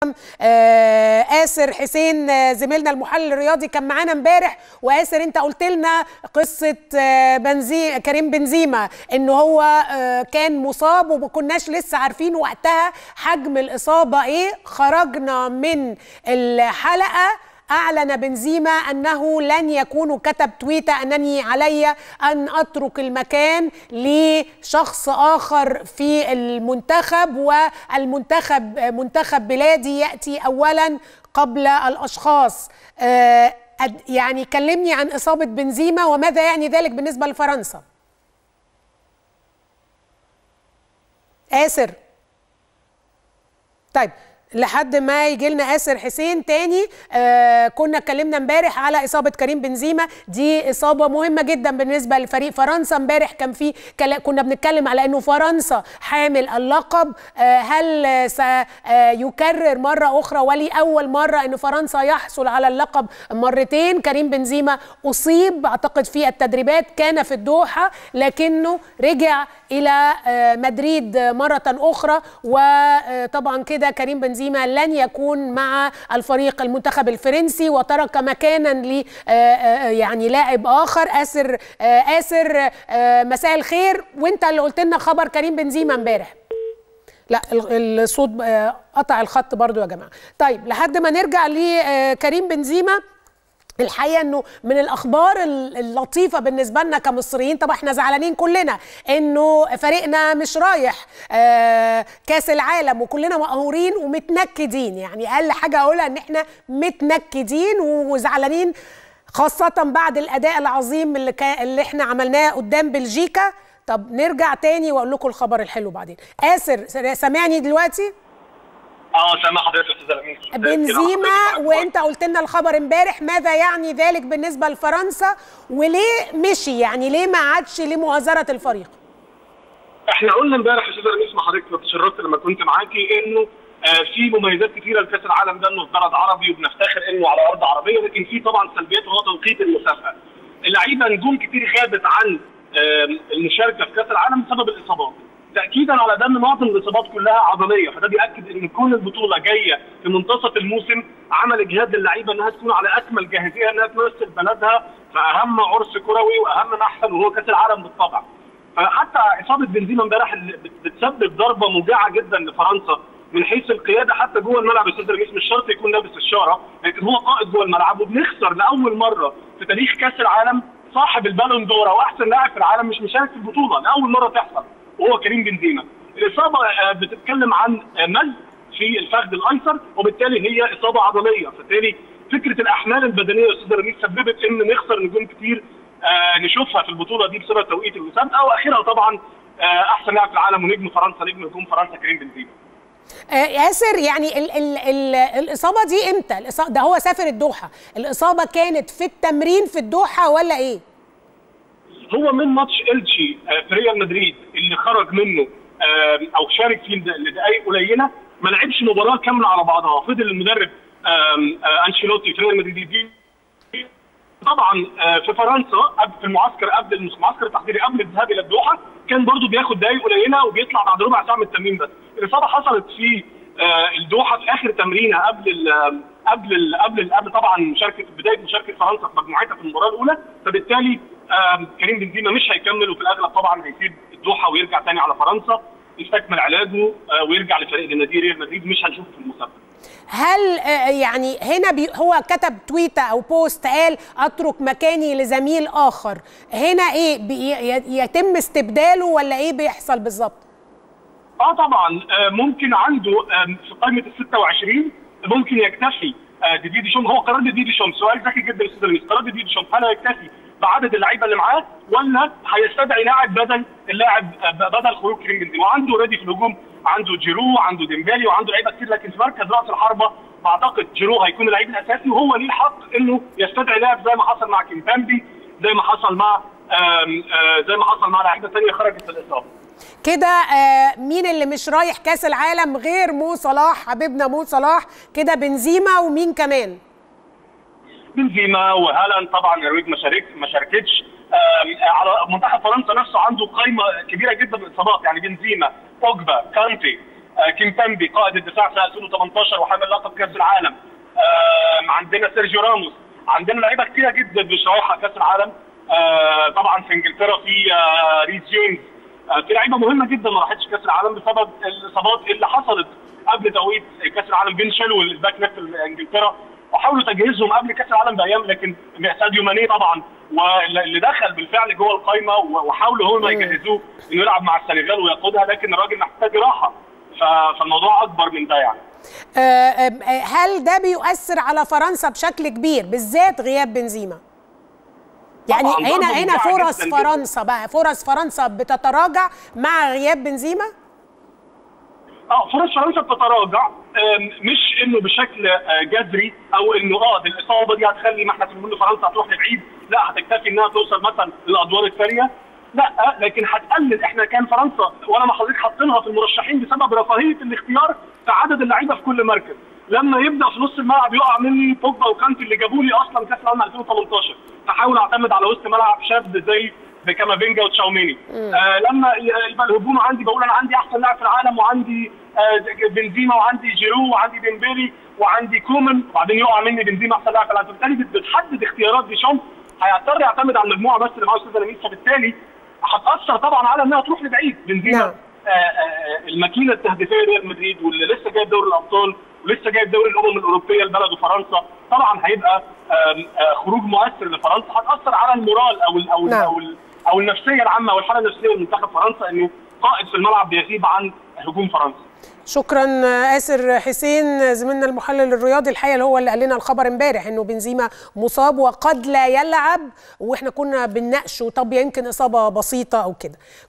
العالم آه، آسر حسين آه، زميلنا المحلل الرياضي كان معانا امبارح وآسر انت قلت لنا قصة آه، بنزي كريم بنزيما ان هو آه، كان مصاب وما كناش لسه عارفين وقتها حجم الإصابة ايه خرجنا من الحلقة أعلن بنزيما أنه لن يكون كتب تويتة أنني علي أن أترك المكان لشخص آخر في المنتخب والمنتخب منتخب بلادي يأتي أولا قبل الأشخاص آه، أد- يعني كلمني عن إصابة بنزيما وماذا يعني ذلك بالنسبة لفرنسا آسر طيب لحد ما يجي لنا آسر حسين تاني آه كنا اتكلمنا امبارح على إصابة كريم بنزيما دي إصابة مهمة جدا بالنسبة لفريق فرنسا امبارح كان في كلا كنا بنتكلم على إنه فرنسا حامل اللقب آه هل آه، سيكرر مرة أخرى ولأول مرة إن فرنسا يحصل على اللقب مرتين كريم بنزيما أصيب أعتقد في التدريبات كان في الدوحة لكنه رجع إلى آه، مدريد مرة أخرى وطبعا كده كريم بنزيما لن يكون مع الفريق المنتخب الفرنسي وترك مكانا ل آه، آه، يعني لاعب آخر آسر آه، آسر آه، مساء الخير وانت اللي قلت لنا خبر كريم بنزيما امبارح لا ال- الصوت آه، قطع الخط برضو يا جماعة طيب لحد ما نرجع لكريم بنزيما الحقيقه انه من الاخبار ال- اللطيفه بالنسبه لنا كمصريين طبعا احنا زعلانين كلنا انه فريقنا مش رايح آه، كاس العالم وكلنا مقهورين ومتنكدين يعني اقل حاجه اقولها ان احنا متنكدين وزعلانين خاصه بعد الاداء العظيم اللي, كا اللي احنا عملناه قدام بلجيكا طب نرجع تاني واقول لكم الخبر الحلو بعدين اسر سامعني دلوقتي اه سامع حضرتك يا استاذ امين بنزيما وانت قلت لنا الخبر امبارح ماذا يعني ذلك بالنسبه لفرنسا وليه مشي يعني ليه ما عادش لمؤازره الفريق احنا قلنا امبارح يا استاذ امين اسمع حضرتك اتشرفت لما كنت معاكي انه آه في مميزات كثيره لكاس العالم ده انه في بلد عربي وبنفتخر انه على ارض عربيه لكن في طبعا سلبيات وهو توقيت المسابقه. اللعيبه نجوم كتير غابت عن آم، المشاركه في كاس العالم بسبب الاصابات. تاكيدا على ده ان معظم الاصابات كلها عضليه فده بياكد ان كل البطوله جايه في منتصف الموسم عمل اجهاد للعيبه انها تكون على اكمل جاهزيه انها تمثل بلدها في اهم عرس كروي واهم محفل وهو كاس العالم بالطبع. فحتى اصابه بنزيما امبارح اللي بت- بتسبب ضربه موجعه جدا لفرنسا من حيث القياده حتى جوه الملعب يا استاذ رئيس مش شرط يكون لابس الشاره لكن هو قائد جوه الملعب وبنخسر لاول مره في تاريخ كاس العالم صاحب البالون دور واحسن لاعب في العالم مش مشارك في البطوله لاول مره تحصل وهو كريم بنزيما الاصابه آه، بتتكلم عن آه، مز في الفخذ الايسر وبالتالي هي اصابه عضليه فبالتالي فكره الاحمال البدنيه يا استاذ رميس سببت ان نخسر نجوم كتير آه، نشوفها في البطوله دي بسبب توقيت المسابقه واخرها طبعا آه، احسن لاعب في العالم ونجم فرنسا نجم نجوم فرنسا كريم بنزيما آه، ياسر يعني ال ال ال الاصابه دي امتى الإصابة ده هو سافر الدوحه الاصابه كانت في التمرين في الدوحه ولا ايه هو من ماتش التشي آه، في ريال مدريد اللي خرج منه آه، او شارك فيه لد- لدقائق قليله ما لعبش مباراه كامله على بعضها فضل المدرب آم، آه، انشيلوتي في ريال مدريد دي طبعا آه، في فرنسا قبل في المعسكر قبل المعسكر التحضيري قبل الذهاب الى الدوحه كان برضو بياخد دقائق قليله وبيطلع بعد ربع ساعه من التمرين بس الاصابه حصلت في آه، الدوحه في اخر تمرينه قبل ال قبل ال قبل ال قبل طبعا مشاركه بدايه مشاركه فرنسا في مجموعتها في المباراه الاولى فبالتالي آم، كريم بنزيما مش هيكمل وفي الاغلب طبعا هيسيب الدوحه ويرجع تاني على فرنسا يستكمل علاجه آه، ويرجع لفريق النادي ريال مدريد مش هنشوفه في المسابقه هل آه، يعني هنا بي هو كتب تويته او بوست قال اترك مكاني لزميل اخر هنا ايه بي ي- يتم استبداله ولا ايه بيحصل بالظبط اه طبعا آه، ممكن عنده آم، في قائمه ال 26 ممكن يكتفي آه، ديدي ديشوم هو قرار ديدي ديشوم سؤال ذكي جدا يا استاذ رميس قرار ديدي ديشوم هل هيكتفي بعدد اللعيبه اللي معاه ولا هيستدعي لاعب بدل اللاعب آه، بدل خروج كريم بنزيما وعنده اوريدي في الهجوم عنده جيرو عنده ديمبالي وعنده لعيبه كتير لكن في مركز راس الحربه بعتقد جيرو هيكون اللعيب الاساسي وهو ليه الحق انه يستدعي لاعب زي ما حصل مع كيمبامبي زي ما حصل مع آم، آه، زي ما حصل مع لعيبه ثانيه خرجت في الاصابه كده آه مين اللي مش رايح كاس العالم غير مو صلاح حبيبنا مو صلاح كده بنزيما ومين كمان بنزيما وهالاند طبعا النرويج ما شارك ما شاركتش آم، على منتخب فرنسا نفسه عنده قائمه كبيره جدا من الاصابات يعني بنزيما بوجبا كانتي آه، كيمبامبي قائد الدفاع سنه 2018 وحامل لقب كاس العالم آه، عندنا سيرجيو راموس عندنا لعيبه كتيره جدا مش رايحه كاس العالم آه، طبعا في انجلترا في آه، ريس جيمس آه، في لعيبه مهمه جدا ما راحتش كاس العالم بسبب الاصابات اللي حصلت قبل توقيت كاس العالم بين شيلويل الباك ليفت انجلترا وحاولوا تجهيزهم قبل كاس العالم بايام لكن ساديو ماني طبعا واللي دخل بالفعل جوه القايمه وحاولوا هم يجهزوه انه يلعب مع السنغال ويقودها لكن الراجل محتاج راحه ف- فالموضوع اكبر من ده يعني آه، آه، هل ده بيؤثر على فرنسا بشكل كبير بالذات غياب بنزيما يعني طبعاً، هنا ضربة هنا موجعة فرص جداً جداً. فرنسا بقى فرص فرنسا بتتراجع مع غياب بنزيما اه فرص فرنسا بتتراجع آم، مش انه بشكل آه، جذري او انه اه دي الاصابه دي هتخلي ما احنا بنقول فرنسا هتروح لبعيد لا هتكتفي انها توصل مثلا للادوار الثانيه لا لكن هتقلل احنا كان فرنسا وانا مع حضرتك حاطينها في المرشحين بسبب رفاهيه الاختيار في عدد اللعيبه في كل مركز لما يبدا في نص الملعب يقع مني بوجبا وكانتي اللي جابوا لي اصلا كاس العالم 2018 فحاول اعتمد على وسط ملعب شاب زي بكامافينجا وتشاوميني آه لما ي- يبقى الهجوم عندي بقول انا عندي احسن لاعب في العالم وعندي آه بنزيما وعندي جيرو وعندي ديمبيلي وعندي كومان وبعدين يقع مني بنزيما احسن لاعب في العالم فبالتالي بت- بتحدد اختيارات ديشامب هيضطر يعتمد على المجموعه بس اللي معاه استاذ لميس فبالتالي هتاثر طبعا على انها تروح لبعيد بنزيما نعم. آه، آه، الماكينه التهديفيه ريال مدريد واللي لسه جايب دوري الابطال ولسه جايب دوري الامم الاوروبيه لبلده فرنسا طبعا هيبقى آم، آه، خروج مؤثر لفرنسا هتاثر على المورال او ال او ال نعم. او, ال او النفسيه العامه او الحاله النفسيه لمنتخب فرنسا انه قائد في الملعب بيغيب عن هجوم فرنسا شكرا آه، آسر حسين زميلنا المحلل الرياضي الحقيقه اللي هو اللي قال لنا الخبر امبارح انه بنزيما مصاب وقد لا يلعب واحنا كنا بنناقشه طب يمكن اصابه بسيطه او كده